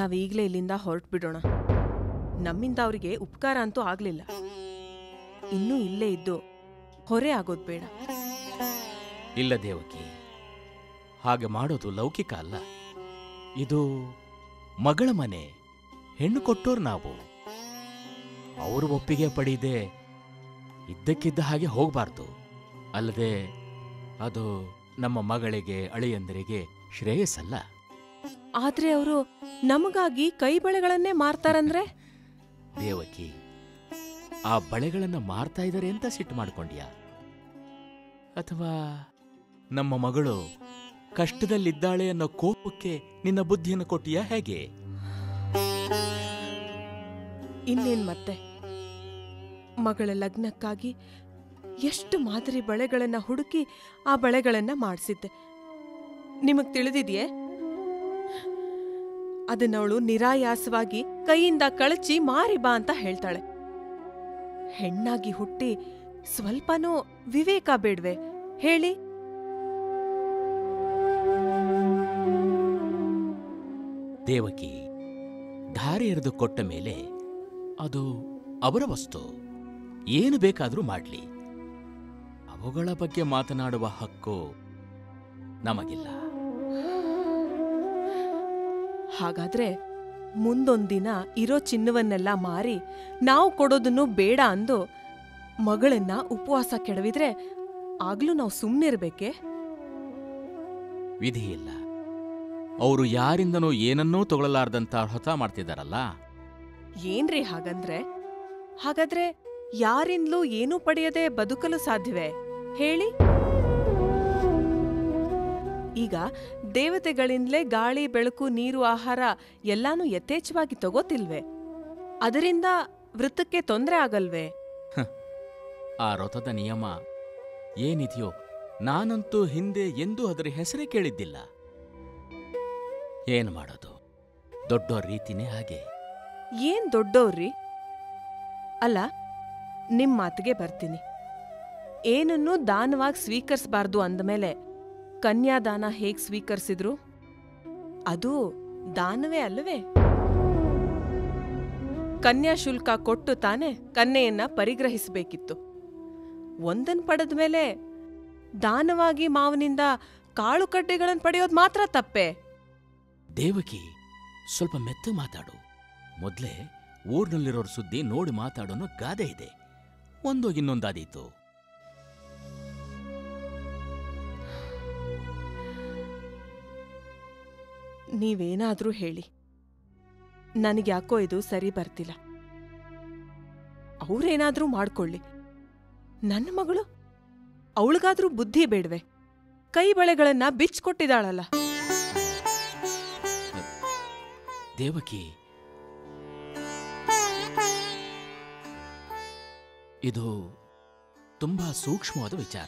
ನಾವೀಗ್ಲೇ ಇಲ್ಲಿಂದ ಹೊರಟ್ಬಿಡೋಣ ನಮ್ಮಿಂದ ಅವರಿಗೆ ಉಪಕಾರ ಅಂತೂ ಆಗ್ಲಿಲ್ಲ ಇನ್ನೂ ಇಲ್ಲೇ ಇದ್ದು ಹೊರೆ ಆಗೋದ್ ಬೇಡ ಇಲ್ಲ ದೇವಕಿ ಹಾಗೆ ಮಾಡೋದು ಲೌಕಿಕ ಅಲ್ಲ ಇದು ಮಗಳ ಮನೆ ಹೆಣ್ಣು ಕೊಟ್ಟೋರು ನಾವು ಅವರು ಒಪ್ಪಿಗೆ ಪಡೀದೆ ಇದ್ದಕ್ಕಿದ್ದ ಹಾಗೆ ಹೋಗಬಾರ್ದು ಅಲ್ಲದೆ ಅದು ನಮ್ಮ ಮಗಳಿಗೆ ಅಳಿಯಂದರಿಗೆ ಶ್ರೇಯಸ್ಸಲ್ಲ ಆದ್ರೆ ಅವರು ನಮಗಾಗಿ ಕೈ ಬಳೆಗಳನ್ನೇ ಮಾರ್ತಾರಂದ್ರೆ ದೇವಕಿ ಆ ಬಳೆಗಳನ್ನ ಮಾರ್ತಾ ಇದ್ದಾರೆ ಅಂತ ಸಿಟ್ಟು ಮಾಡ್ಕೊಂಡ್ಯಾ ಅಥವಾ ನಮ್ಮ ಮಗಳು ಕಷ್ಟದಲ್ಲಿದ್ದಾಳೆ ಅನ್ನೋ ಕೋಪಕ್ಕೆ ನಿನ್ನ ಬುದ್ಧಿಯನ್ನು ಕೊಟ್ಟಿಯಾ ಹೇಗೆ ಇನ್ನೇನ್ ಮತ್ತೆ ಮಗಳ ಲಗ್ನಕ್ಕಾಗಿ ಎಷ್ಟು ಮಾದರಿ ಬಳೆಗಳನ್ನ ಹುಡುಕಿ ಆ ಬಳೆಗಳನ್ನ ಮಾಡಿಸಿದ್ದೆ ನಿಮಗ್ ತಿಳಿದಿದೆಯೇ ಅದನ್ನವಳು ನಿರಾಯಾಸವಾಗಿ ಕೈಯಿಂದ ಕಳಚಿ ಮಾರಿ ಬಾ ಅಂತ ಹೇಳ್ತಾಳೆ ಹೆಣ್ಣಾಗಿ ಹುಟ್ಟಿ ಸ್ವಲ್ಪನೂ ವಿವೇಕ ಬೇಡ್ವೆ ಹೇಳಿ ದೇವಕಿ ಧಾರೆ ಎರೆದು ಕೊಟ್ಟ ಮೇಲೆ ಅದು ಅವರ ವಸ್ತು ಏನು ಬೇಕಾದರೂ ಮಾಡಲಿ ಅವುಗಳ ಬಗ್ಗೆ ಮಾತನಾಡುವ ಹಕ್ಕು ನಮಗಿಲ್ಲ ಹಾಗಾದ್ರೆ ಮುಂದೊಂದಿನ ಇರೋ ಚಿನ್ನವನ್ನೆಲ್ಲ ಮಾರಿ ನಾವು ಕೊಡೋದನ್ನು ಬೇಡ ಅಂದು ಮಗಳನ್ನ ಉಪವಾಸ ಕೆಡವಿದ್ರೆ ಆಗ್ಲೂ ನಾವು ಸುಮ್ಮನಿರ್ಬೇಕೆ ವಿಧಿ ಇಲ್ಲ ಅವರು ಯಾರಿಂದನೂ ಏನನ್ನೂ ತಗೊಳ್ಳಲಾರ್ದಂತ ಹೊತ ಮಾಡ್ತಿದ್ದಾರಲ್ಲ ಏನ್ರಿ ಹಾಗಂದ್ರೆ ಹಾಗಾದ್ರೆ ಯಾರಿಂದಲೂ ಏನೂ ಪಡೆಯದೆ ಬದುಕಲು ಸಾಧ್ಯವೇ ಹೇಳಿ ಈಗ ದೇವತೆಗಳಿಂದಲೇ ಗಾಳಿ ಬೆಳಕು ನೀರು ಆಹಾರ ಎಲ್ಲಾನು ಯಥೇಚ್ಛವಾಗಿ ತಗೋತಿಲ್ವೇ ಅದರಿಂದ ವೃತ್ತಕ್ಕೆ ತೊಂದರೆ ಆಗಲ್ವೇ ಆ ವ್ರತದ ನಿಯಮ ಏನಿದೆಯೋ ನಾನಂತೂ ಹಿಂದೆ ಎಂದೂ ಅದರ ಹೆಸರೇ ಕೇಳಿದ್ದಿಲ್ಲ ಏನು ಮಾಡೋದು ದೊಡ್ಡೋರ್ ರೀತಿನೇ ಹಾಗೆ ಏನ್ ದೊಡ್ಡವ್ರಿ ಅಲ್ಲ ನಿಮ್ ಮಾತಿಗೆ ಬರ್ತೀನಿ ಏನನ್ನೂ ದಾನವಾಗಿ ಸ್ವೀಕರಿಸಬಾರ್ದು ಅಂದಮೇಲೆ ಕನ್ಯಾದಾನ ಹೇಗ್ ಸ್ವೀಕರಿಸಿದ್ರು ಅದು ದಾನವೇ ಅಲ್ಲವೇ ಕನ್ಯಾಶುಲ್ಕ ಕೊಟ್ಟು ತಾನೇ ಕನ್ಯೆಯನ್ನ ಪರಿಗ್ರಹಿಸಬೇಕಿತ್ತು ಒಂದನ್ ಪಡೆದ ಮೇಲೆ ದಾನವಾಗಿ ಮಾವನಿಂದ ಕಾಳು ಕಡ್ಡೆಗಳನ್ನು ಪಡೆಯೋದು ಮಾತ್ರ ತಪ್ಪೇ ದೇವಕಿ ಸ್ವಲ್ಪ ಮೆತ್ತ ಮಾತಾಡು ಮೊದ್ಲೇ ಊರ್ನಲ್ಲಿರೋರ್ ಸುದ್ದಿ ನೋಡಿ ಮಾತಾಡೋನು ಗಾದೆ ಇದೆ ಒಂದು ಇನ್ನೊಂದಾದೀತು ನೀವೇನಾದ್ರೂ ಹೇಳಿ ನನಗ್ಯಾಕೋ ಇದು ಸರಿ ಬರ್ತಿಲ್ಲ ಅವ್ರೇನಾದ್ರೂ ಮಾಡ್ಕೊಳ್ಳಿ ನನ್ನ ಮಗಳು ಅವಳಿಗಾದ್ರೂ ಬುದ್ಧಿ ಬೇಡ್ವೆ ಕೈ ಬಳೆಗಳನ್ನ ಬಿಚ್ಕೊಟ್ಟಿದಾಳಲ್ಲ ದೇವಕಿ ಇದು ತುಂಬಾ ಸೂಕ್ಷ್ಮವಾದ ವಿಚಾರ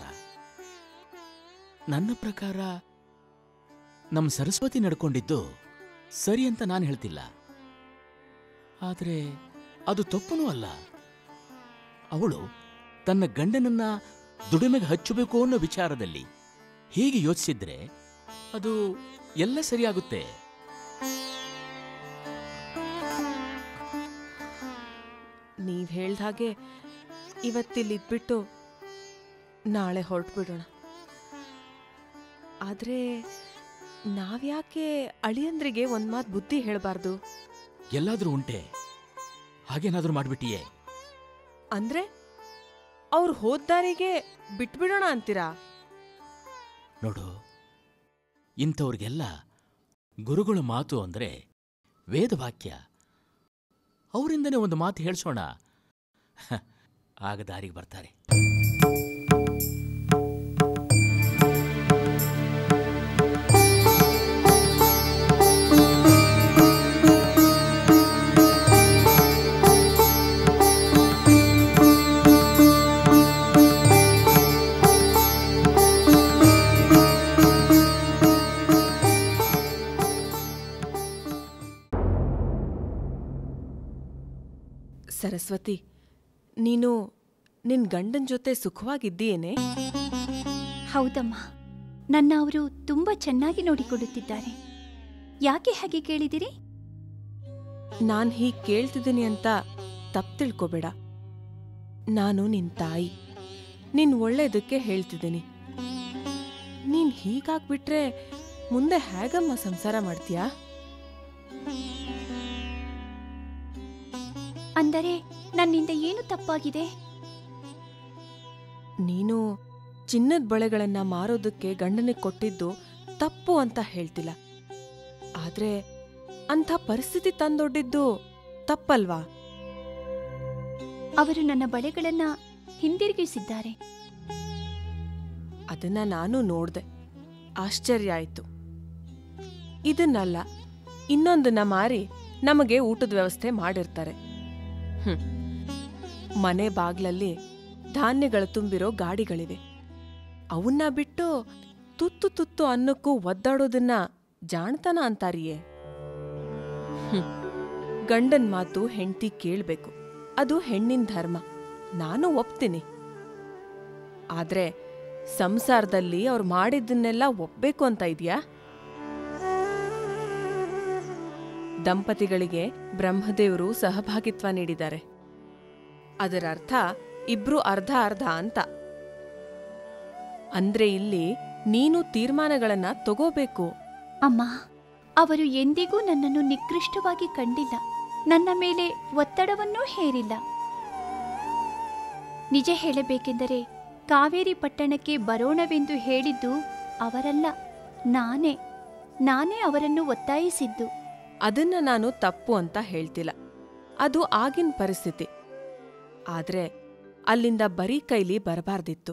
ನನ್ನ ಪ್ರಕಾರ ನಮ್ಮ ಸರಸ್ವತಿ ನಡ್ಕೊಂಡಿದ್ದು ಸರಿ ಅಂತ ನಾನು ಹೇಳ್ತಿಲ್ಲ ಆದರೆ ಅದು ತಪ್ಪನೂ ಅಲ್ಲ ಅವಳು ತನ್ನ ಗಂಡನನ್ನ ದುಡಿಮೆಗೆ ಹಚ್ಚಬೇಕು ಅನ್ನೋ ವಿಚಾರದಲ್ಲಿ ಹೀಗೆ ಯೋಚಿಸಿದ್ರೆ ಅದು ಎಲ್ಲ ಸರಿಯಾಗುತ್ತೆ ನೀವ್ ಹೇಳ್ದ ಹಾಗೆ ಇವತ್ತಿಲ್ಲಿದ್ಬಿಟ್ಟು ನಾಳೆ ಹೊರಟ್ಬಿಡೋಣ ಆದ್ರೆ ನಾವ್ಯಾಕೆ ಅಳಿಯಂದ್ರಿಗೆ ಒಂದ್ ಮಾತ್ ಬುದ್ಧಿ ಹೇಳ್ಬಾರ್ದು ಎಲ್ಲಾದ್ರೂ ಉಂಟೆ ಹಾಗೇನಾದ್ರೂ ಮಾಡ್ಬಿಟ್ಟಿಯೇ ಅಂದ್ರೆ ಅವ್ರು ಹೋದ್ದಾರಿಗೆ ಬಿಟ್ಬಿಡೋಣ ಅಂತೀರಾ ನೋಡು ಇಂಥವ್ರಿಗೆಲ್ಲ ಗುರುಗಳ ಮಾತು ಅಂದ್ರೆ ವೇದವಾಕ್ಯ ಅವರಿಂದನೇ ಒಂದು ಮಾತು ಹೇಳ್ಸೋಣ ಹ, ಆಗ ದಾರಿಗೆ ಬರ್ತಾರೆ ಸರಸ್ವತಿ ನೀನು ನಿನ್ ಗಂಡನ್ ಜೊತೆ ಸುಖವಾಗಿದ್ದೀಯೇನೆ ಹೌದಮ್ಮ ನನ್ನ ಅವರು ತುಂಬ ಚೆನ್ನಾಗಿ ನೋಡಿಕೊಳ್ಳುತ್ತಿದ್ದಾರೆ ಯಾಕೆ ಹಾಗೆ ಕೇಳಿದಿರಿ ನಾನ್ ಹೀಗ್ ಕೇಳ್ತಿದ್ದೀನಿ ಅಂತ ತಪ್ಪು ತಿಳ್ಕೊಬೇಡ ನಾನು ನಿನ್ ತಾಯಿ ನಿನ್ ಒಳ್ಳೇದಕ್ಕೆ ಹೇಳ್ತಿದ್ದೀನಿ ನೀನ್ ಹೀಗಾಗ್ಬಿಟ್ರೆ ಮುಂದೆ ಹೇಗಮ್ಮ ಸಂಸಾರ ಮಾಡ್ತೀಯಾ ಅಂದರೆ ನನ್ನಿಂದ ಏನು ತಪ್ಪಾಗಿದೆ ನೀನು ಚಿನ್ನದ ಬಳೆಗಳನ್ನ ಮಾರೋದಕ್ಕೆ ಗಂಡನಿಗೆ ಕೊಟ್ಟಿದ್ದು ತಪ್ಪು ಅಂತ ಹೇಳ್ತಿಲ್ಲ ಆದ್ರೆ ಅಂಥ ಪರಿಸ್ಥಿತಿ ತಂದೊಡ್ಡಿದ್ದು ತಪ್ಪಲ್ವಾ ಅವರು ನನ್ನ ಬಳೆಗಳನ್ನ ಹಿಂದಿರುಗಿಸಿದ್ದಾರೆ ಅದನ್ನ ನಾನು ನೋಡ್ದೆ ಆಶ್ಚರ್ಯ ಆಯ್ತು ಇದನ್ನಲ್ಲ ಇನ್ನೊಂದನ್ನ ಮಾರಿ ನಮಗೆ ಊಟದ ವ್ಯವಸ್ಥೆ ಮಾಡಿರ್ತಾರೆ ಹ್ಮ್. ಮನೆ ಬಾಗ್ಲಲ್ಲಿ ಧಾನ್ಯಗಳು ತುಂಬಿರೋ ಗಾಡಿಗಳಿವೆ ಅವನ್ನ ಬಿಟ್ಟು ತುತ್ತು ತುತ್ತು ಅನ್ನಕ್ಕೂ ಒದ್ದಾಡೋದನ್ನ ಜಾಣ್ತನ ಅಂತಾರಿಯೇ ಹ್ಮ್. ಗಂಡನ್ ಮಾತು ಹೆಂಡ್ತಿ ಕೇಳ್ಬೇಕು ಅದು ಹೆಣ್ಣಿನ ಧರ್ಮ ನಾನು ಒಪ್ತೀನಿ ಆದ್ರೆ ಸಂಸಾರದಲ್ಲಿ ಅವ್ರು ಮಾಡಿದ್ದನ್ನೆಲ್ಲ ಒಪ್ಬೇಕು ಅಂತ ಇದೆಯಾ ದಂಪತಿಗಳಿಗೆ ಬ್ರಹ್ಮದೇವರು ಸಹಭಾಗಿತ್ವ ನೀಡಿದ್ದಾರೆ ಅದರ ಅರ್ಥ ಇಬ್ರು ಅರ್ಧ ಅರ್ಧ ಅಂತ ಅಂದ್ರೆ ಇಲ್ಲಿ ನೀನು ತೀರ್ಮಾನಗಳನ್ನ ತಗೋಬೇಕು ಅಮ್ಮ ಅವರು ಎಂದಿಗೂ ನನ್ನನ್ನು ನಿಕೃಷ್ಟವಾಗಿ ಕಂಡಿಲ್ಲ ನನ್ನ ಮೇಲೆ ಒತ್ತಡವನ್ನೂ ಹೇರಿಲ್ಲ ನಿಜ ಹೇಳಬೇಕೆಂದರೆ ಕಾವೇರಿ ಪಟ್ಟಣಕ್ಕೆ ಬರೋಣವೆಂದು ಹೇಳಿದ್ದು ಅವರಲ್ಲ ನಾನೇ ನಾನೇ ಅವರನ್ನು ಒತ್ತಾಯಿಸಿದ್ದು ಅದನ್ನ ನಾನು ತಪ್ಪು ಅಂತ ಹೇಳ್ತಿಲ್ಲ ಅದು ಆಗಿನ ಪರಿಸ್ಥಿತಿ ಆದ್ರೆ ಅಲ್ಲಿಂದ ಬರೀ ಕೈಲಿ ಬರಬಾರ್ದಿತ್ತು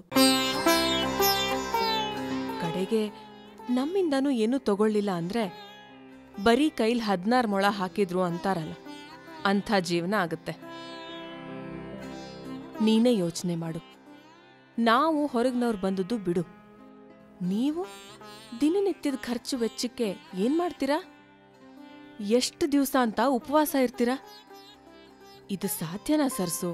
ಕಡೆಗೆ ನಮ್ಮಿಂದನೂ ಏನೂ ತಗೊಳ್ಳಿಲ್ಲ ಅಂದ್ರೆ ಬರೀ ಕೈಲಿ ಹದ್ನಾರು ಮೊಳ ಹಾಕಿದ್ರು ಅಂತಾರಲ್ಲ ಅಂಥ ಜೀವನ ಆಗುತ್ತೆ ನೀನೇ ಯೋಚನೆ ಮಾಡು ನಾವು ಹೊರಗ್ನವ್ರು ಬಂದದ್ದು ಬಿಡು ನೀವು ದಿನನಿತ್ಯದ ಖರ್ಚು ವೆಚ್ಚಕ್ಕೆ ಏನ್ ಮಾಡ್ತೀರಾ ಎಷ್ಟು ದಿವಸ ಅಂತ ಉಪವಾಸ ಇರ್ತೀರಾ ಇದು ಸಾಧ್ಯನಾ ಸರ್ಸು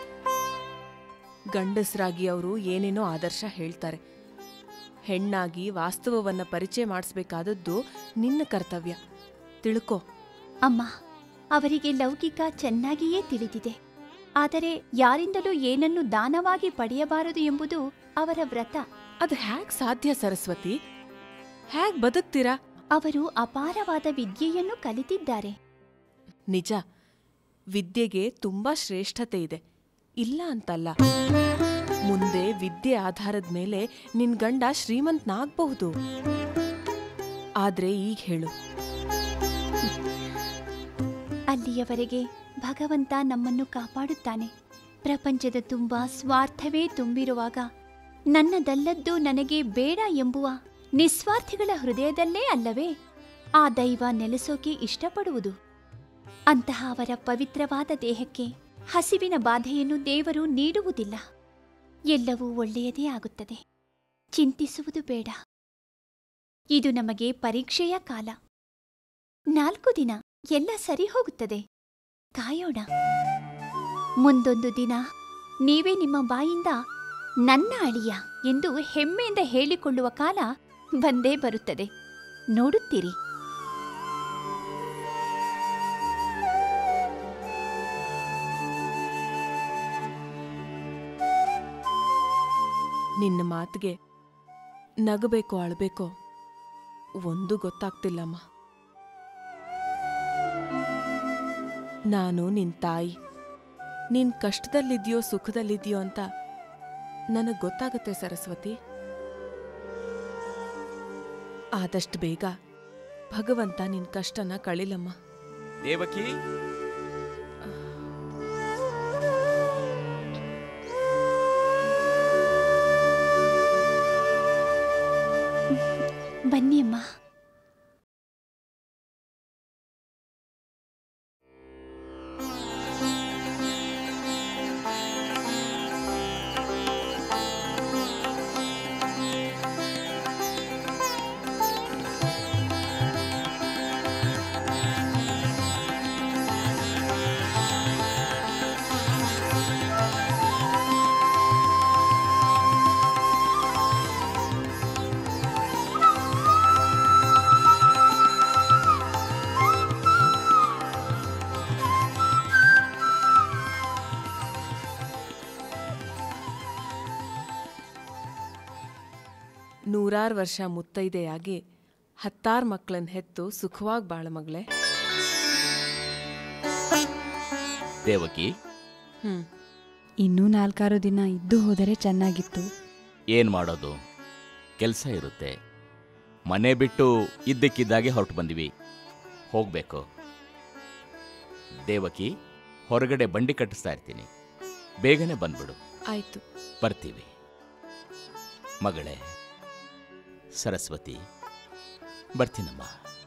ಗಂಡಸರಾಗಿ ಅವರು ಏನೇನೋ ಆದರ್ಶ ಹೇಳ್ತಾರೆ ಹೆಣ್ಣಾಗಿ ವಾಸ್ತವವನ್ನ ಪರಿಚಯ ಮಾಡಿಸ್ಬೇಕಾದದ್ದು ನಿನ್ನ ಕರ್ತವ್ಯ ತಿಳ್ಕೊ ಅಮ್ಮ ಅವರಿಗೆ ಲೌಕಿಕ ಚೆನ್ನಾಗಿಯೇ ತಿಳಿದಿದೆ ಆದರೆ ಯಾರಿಂದಲೂ ಏನನ್ನು ದಾನವಾಗಿ ಪಡೆಯಬಾರದು ಎಂಬುದು ಅವರ ವ್ರತ ಅದು ಹ್ಯಾಗ್ ಸಾಧ್ಯ ಸರಸ್ವತಿ ಹ್ಯಾಗ್ ಬದುಕ್ತೀರಾ ಅವರು ಅಪಾರವಾದ ವಿದ್ಯೆಯನ್ನು ಕಲಿತಿದ್ದಾರೆ ನಿಜ ವಿದ್ಯೆಗೆ ತುಂಬಾ ಶ್ರೇಷ್ಠತೆ ಇದೆ ಇಲ್ಲ ಅಂತಲ್ಲ ಮುಂದೆ ವಿದ್ಯೆ ಆಧಾರದ ಮೇಲೆ ನಿನ್ ಗಂಡ ಶ್ರೀಮಂತನಾಗ್ಬಹುದು ಆದ್ರೆ ಈಗ ಹೇಳು ಅಲ್ಲಿಯವರೆಗೆ ಭಗವಂತ ನಮ್ಮನ್ನು ಕಾಪಾಡುತ್ತಾನೆ ಪ್ರಪಂಚದ ತುಂಬ ಸ್ವಾರ್ಥವೇ ತುಂಬಿರುವಾಗ ನನ್ನದಲ್ಲದ್ದು ನನಗೆ ಬೇಡ ಎಂಬುವ ನಿಸ್ವಾರ್ಥಿಗಳ ಹೃದಯದಲ್ಲೇ ಅಲ್ಲವೇ ಆ ದೈವ ನೆಲೆಸೋಕೆ ಇಷ್ಟಪಡುವುದು ಅಂತಹ ಅವರ ಪವಿತ್ರವಾದ ದೇಹಕ್ಕೆ ಹಸಿವಿನ ಬಾಧೆಯನ್ನು ದೇವರು ನೀಡುವುದಿಲ್ಲ ಎಲ್ಲವೂ ಒಳ್ಳೆಯದೇ ಆಗುತ್ತದೆ ಚಿಂತಿಸುವುದು ಬೇಡ ಇದು ನಮಗೆ ಪರೀಕ್ಷೆಯ ಕಾಲ ನಾಲ್ಕು ದಿನ ಎಲ್ಲ ಸರಿ ಹೋಗುತ್ತದೆ ಕಾಯೋಣ ಮುಂದೊಂದು ದಿನ ನೀವೇ ನಿಮ್ಮ ಬಾಯಿಂದ ನನ್ನ ಅಳಿಯ ಎಂದು ಹೆಮ್ಮೆಯಿಂದ ಹೇಳಿಕೊಳ್ಳುವ ಕಾಲ ಬಂದೇ ಬರುತ್ತದೆ ನೋಡುತ್ತೀರಿ ನಿನ್ನ ಮಾತಿಗೆ ನಗಬೇಕೋ ಅಳಬೇಕೋ ಒಂದು ಗೊತ್ತಾಗ್ತಿಲ್ಲಮ್ಮ ನಾನು ನಿನ್ ತಾಯಿ ನೀನ್ ಕಷ್ಟದಲ್ಲಿದ್ಯೋ ಸುಖದಲ್ಲಿದ್ಯೋ ಅಂತ ನನಗ್ ಗೊತ್ತಾಗುತ್ತೆ ಸರಸ್ವತಿ ಆದಷ್ಟು ಬೇಗ ಭಗವಂತ ನಿನ್ ಕಷ್ಟನ ಕಳಿಲಮ್ಮ ದೇವಕಿ ಬನ್ನಿ ಅಮ್ಮ ನೂರಾರು ವರ್ಷ ಮುತ್ತೈದೆಯಾಗಿ ಹತ್ತಾರು ಮಕ್ಕಳನ್ನ ಹೆತ್ತು ಸುಖವಾಗಿ ಬಾಳ ಮಗಳೇ ದೇವಕಿ ಹ್ಮ್ ಇನ್ನೂ ನಾಲ್ಕಾರು ದಿನ ಇದ್ದು ಹೋದರೆ ಚೆನ್ನಾಗಿತ್ತು ಏನ್ ಮಾಡೋದು ಕೆಲಸ ಇರುತ್ತೆ ಮನೆ ಬಿಟ್ಟು ಇದ್ದಕ್ಕಿದ್ದಾಗೆ ಹೊರಟು ಬಂದಿವಿ ಹೋಗ್ಬೇಕು ದೇವಕಿ ಹೊರಗಡೆ ಬಂಡಿ ಕಟ್ಟಿಸ್ತಾ ಇರ್ತೀನಿ ಬೇಗನೆ ಬಂದ್ಬಿಡು ಆಯ್ತು ಬರ್ತೀವಿ ಮಗಳೇ ಸರಸ್ವತಿ ಬರ್ತೀನಮ್ಮ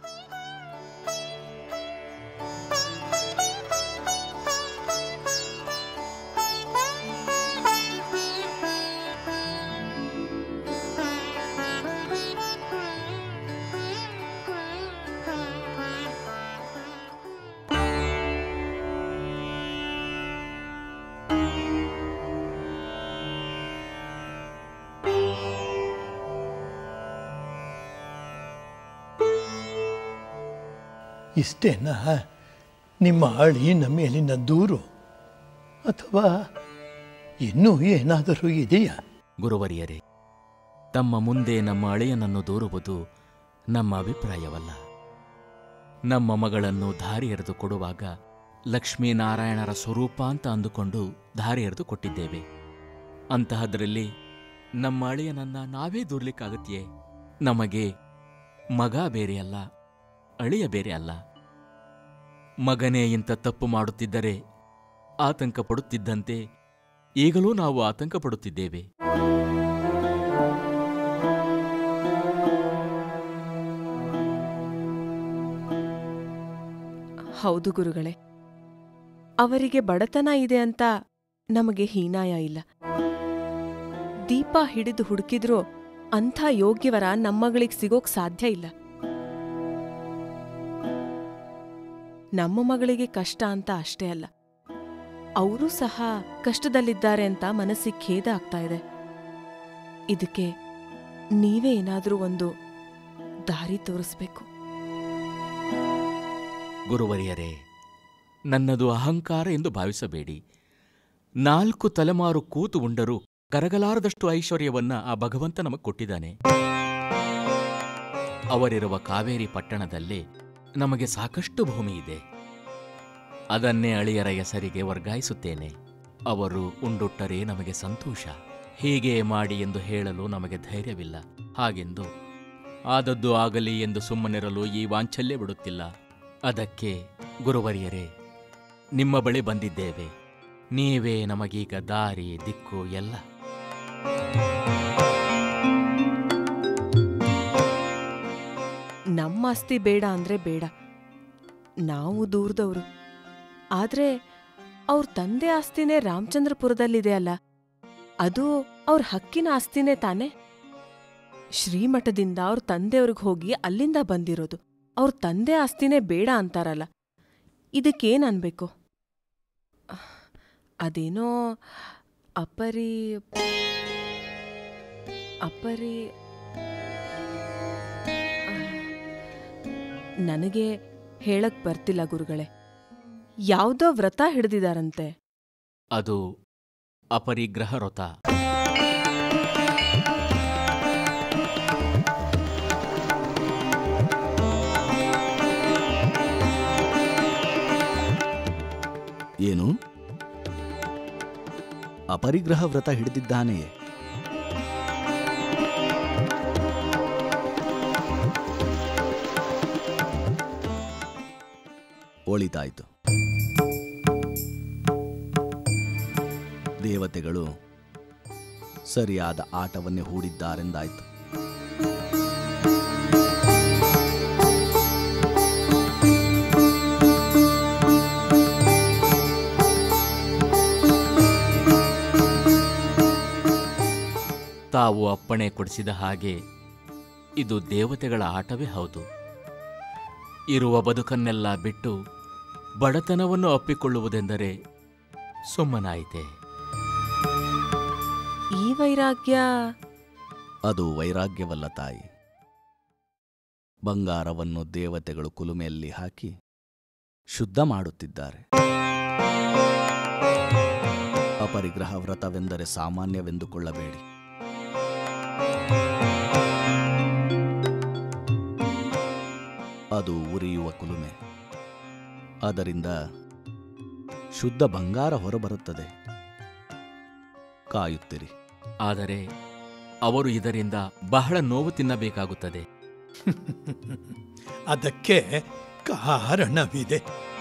ಇಷ್ಟೇನಾ ನಿಮ್ಮ ಅಳಿನ ಮೇಲಿನ ದೂರು ಅಥವಾ ಇನ್ನೂ ಏನಾದರೂ ಇದೆಯಾ ಗುರುವರಿಯರೇ ತಮ್ಮ ಮುಂದೆ ನಮ್ಮ ಅಳೆಯನನ್ನು ದೂರುವುದು ನಮ್ಮ ಅಭಿಪ್ರಾಯವಲ್ಲ ನಮ್ಮ ಮಗಳನ್ನು ದಾರಿ ಎರೆದು ಕೊಡುವಾಗ ಲಕ್ಷ್ಮೀನಾರಾಯಣರ ಸ್ವರೂಪ ಅಂತ ಅಂದುಕೊಂಡು ದಾರಿ ಎರೆದು ಕೊಟ್ಟಿದ್ದೇವೆ ಅಂತಹದ್ರಲ್ಲಿ ನಮ್ಮ ಅಳಿಯನನ್ನ ನಾವೇ ದೂರ್ಲಿಕ್ಕಾಗತ್ಯೆ ನಮಗೆ ಮಗ ಬೇರೆ ಅಲ್ಲ ಅಳಿಯ ಬೇರೆ ಅಲ್ಲ ಮಗನೇ ಇಂಥ ತಪ್ಪು ಮಾಡುತ್ತಿದ್ದರೆ ಆತಂಕ ಪಡುತ್ತಿದ್ದಂತೆ ಈಗಲೂ ನಾವು ಆತಂಕ ಪಡುತ್ತಿದ್ದೇವೆ ಹೌದು ಗುರುಗಳೇ ಅವರಿಗೆ ಬಡತನ ಇದೆ ಅಂತ ನಮಗೆ ಹೀನಾಯ ಇಲ್ಲ ದೀಪ ಹಿಡಿದು ಹುಡುಕಿದ್ರೂ ಅಂಥ ಯೋಗ್ಯವರ ನಮ್ಮಗಳಿಗೆ ಸಿಗೋಕ್ ಸಾಧ್ಯ ಇಲ್ಲ ನಮ್ಮ ಮಗಳಿಗೆ ಕಷ್ಟ ಅಂತ ಅಷ್ಟೇ ಅಲ್ಲ ಅವರೂ ಸಹ ಕಷ್ಟದಲ್ಲಿದ್ದಾರೆ ಅಂತ ಮನಸ್ಸಿಗೆ ಖೇದ ಆಗ್ತಾ ಇದೆ ಇದಕ್ಕೆ ನೀವೇ ಏನಾದ್ರೂ ಒಂದು ದಾರಿ ತೋರಿಸ್ಬೇಕು ಗುರುವರಿಯರೇ ನನ್ನದು ಅಹಂಕಾರ ಎಂದು ಭಾವಿಸಬೇಡಿ ನಾಲ್ಕು ತಲೆಮಾರು ಕೂತು ಉಂಡರೂ ಕರಗಲಾರದಷ್ಟು ಐಶ್ವರ್ಯವನ್ನ ಆ ಭಗವಂತ ನಮಗೆ ಕೊಟ್ಟಿದ್ದಾನೆ ಅವರಿರುವ ಕಾವೇರಿ ಪಟ್ಟಣದಲ್ಲೇ ನಮಗೆ ಸಾಕಷ್ಟು ಭೂಮಿ ಇದೆ ಅದನ್ನೇ ಅಳಿಯರ ಹೆಸರಿಗೆ ವರ್ಗಾಯಿಸುತ್ತೇನೆ ಅವರು ಉಂಡುಟ್ಟರೆ ನಮಗೆ ಸಂತೋಷ ಹೀಗೆ ಮಾಡಿ ಎಂದು ಹೇಳಲು ನಮಗೆ ಧೈರ್ಯವಿಲ್ಲ ಹಾಗೆಂದು ಆದದ್ದು ಆಗಲಿ ಎಂದು ಸುಮ್ಮನಿರಲು ಈ ವಾಂಚಲ್ಯ ಬಿಡುತ್ತಿಲ್ಲ ಅದಕ್ಕೆ ಗುರುವರಿಯರೇ ನಿಮ್ಮ ಬಳಿ ಬಂದಿದ್ದೇವೆ ನೀವೇ ನಮಗೀಗ ದಾರಿ ದಿಕ್ಕು ಎಲ್ಲ ನಮ್ಮ ಆಸ್ತಿ ಬೇಡ ಅಂದ್ರೆ ಬೇಡ ನಾವು ದೂರದವರು ಆದ್ರೆ ಅವ್ರ ತಂದೆ ಆಸ್ತಿನೇ ರಾಮಚಂದ್ರಪುರದಲ್ಲಿದೆ ಅಲ್ಲ ಅದು ಅವ್ರ ಹಕ್ಕಿನ ಆಸ್ತಿನೇ ತಾನೆ ಶ್ರೀಮಠದಿಂದ ಅವ್ರ ತಂದೆಯವ್ರಿಗೆ ಹೋಗಿ ಅಲ್ಲಿಂದ ಬಂದಿರೋದು ಅವ್ರ ತಂದೆ ಆಸ್ತಿನೇ ಬೇಡ ಅಂತಾರಲ್ಲ ಇದಕ್ಕೇನ್ ಅನ್ಬೇಕು ಅದೇನೋ ಅಪರಿ ಅಪರಿ ನನಗೆ ಹೇಳಕ್ ಬರ್ತಿಲ್ಲ ಗುರುಗಳೇ ಯಾವ್ದೋ ವ್ರತ ಹಿಡ್ದಿದಾರಂತೆ ಅದು ಅಪರಿಗ್ರಹ ವ್ರತ ಏನು ಅಪರಿಗ್ರಹ ವ್ರತ ಹಿಡಿದಿದ್ದಾನೆಯೇ ಒಳಿತಾಯ್ತು ದೇವತೆಗಳು ಸರಿಯಾದ ಆಟವನ್ನೇ ಹೂಡಿದ್ದಾರೆಂದಾಯ್ತು ತಾವು ಅಪ್ಪಣೆ ಕೊಡಿಸಿದ ಹಾಗೆ ಇದು ದೇವತೆಗಳ ಆಟವೇ ಹೌದು ಇರುವ ಬದುಕನ್ನೆಲ್ಲ ಬಿಟ್ಟು ಬಡತನವನ್ನು ಅಪ್ಪಿಕೊಳ್ಳುವುದೆಂದರೆ ಸುಮ್ಮನಾಯಿತೆ ಈ ವೈರಾಗ್ಯ ಅದು ವೈರಾಗ್ಯವಲ್ಲ ತಾಯಿ ಬಂಗಾರವನ್ನು ದೇವತೆಗಳು ಕುಲುಮೆಯಲ್ಲಿ ಹಾಕಿ ಶುದ್ಧ ಮಾಡುತ್ತಿದ್ದಾರೆ ಅಪರಿಗ್ರಹ ವ್ರತವೆಂದರೆ ಸಾಮಾನ್ಯವೆಂದುಕೊಳ್ಳಬೇಡಿ ಅದು ಉರಿಯುವ ಕುಲುಮೆ ಅದರಿಂದ ಶುದ್ಧ ಬಂಗಾರ ಹೊರಬರುತ್ತದೆ ಕಾಯುತ್ತಿರಿ ಆದರೆ ಅವರು ಇದರಿಂದ ಬಹಳ ನೋವು ತಿನ್ನಬೇಕಾಗುತ್ತದೆ ಅದಕ್ಕೆ ಕಾರಣವಿದೆ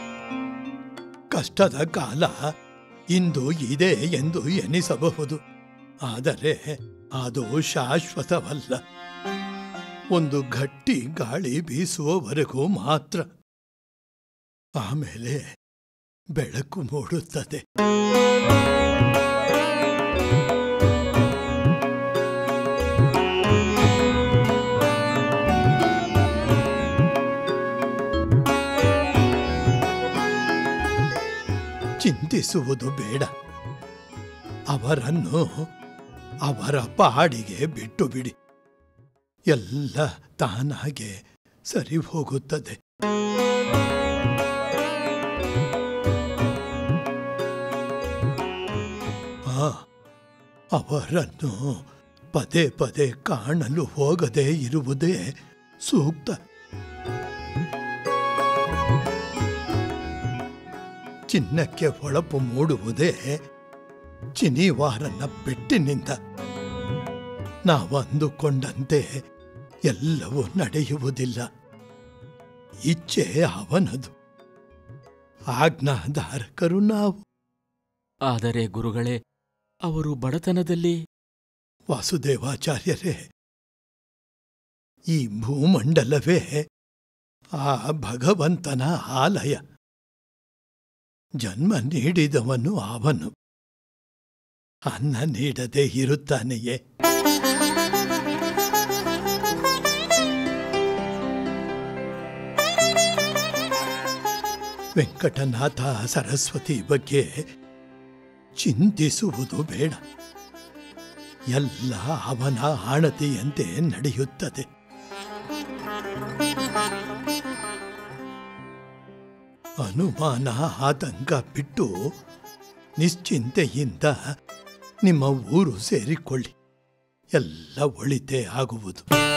ಕಷ್ಟದ ಕಾಲ ಇಂದು ಇದೆ ಎಂದು ಎನಿಸಬಹುದು ಆದರೆ ಅದು ಶಾಶ್ವತವಲ್ಲ ಒಂದು ಗಟ್ಟಿ ಗಾಳಿ ಬೀಸುವವರೆಗೂ ಮಾತ್ರ ಆಮೇಲೆ ಬೆಳಕು ಮೂಡುತ್ತದೆ ಚಿಂತಿಸುವುದು ಬೇಡ ಅವರನ್ನು ಅವರ ಪಾಡಿಗೆ ಬಿಟ್ಟು ಬಿಡಿ ಎಲ್ಲ ತಾನಾಗೆ ಸರಿ ಹೋಗುತ್ತದೆ ಆ ಅವರನ್ನು ಪದೇ ಪದೇ ಕಾಣಲು ಹೋಗದೇ ಇರುವುದೇ ಸೂಕ್ತ ಚಿನ್ನಕ್ಕೆ ಹೊಳಪು ಮೂಡುವುದೇ ಚಿನಿವಾರನ ಪೆಟ್ಟಿನಿಂದ ನಾವಂದುಕೊಂಡಂತೆ ಎಲ್ಲವೂ ನಡೆಯುವುದಿಲ್ಲ ಇಚ್ಛೆ ಅವನದು ಆಜ್ಞಾಧಾರಕರು ನಾವು ಆದರೆ ಗುರುಗಳೇ ಅವರು ಬಡತನದಲ್ಲಿ ವಾಸುದೇವಾಚಾರ್ಯರೇ ಈ ಭೂಮಂಡಲವೇ ಆ ಭಗವಂತನ ಆಲಯ ಜನ್ಮ ನೀಡಿದವನು ಅವನು ಅನ್ನ ನೀಡದೆ ಇರುತ್ತಾನೆಯೇ ವೆಂಕಟನಾಥ ಸರಸ್ವತಿ ಬಗ್ಗೆ ಚಿಂತಿಸುವುದು ಬೇಡ ಎಲ್ಲ ಅವನ ಆಣತಿಯಂತೆ ನಡೆಯುತ್ತದೆ ಅನುಮಾನ ಆತಂಕ ಬಿಟ್ಟು ನಿಶ್ಚಿಂತೆಯಿಂದ ನಿಮ್ಮ ಊರು ಸೇರಿಕೊಳ್ಳಿ ಎಲ್ಲ ಒಳಿತೇ ಆಗುವುದು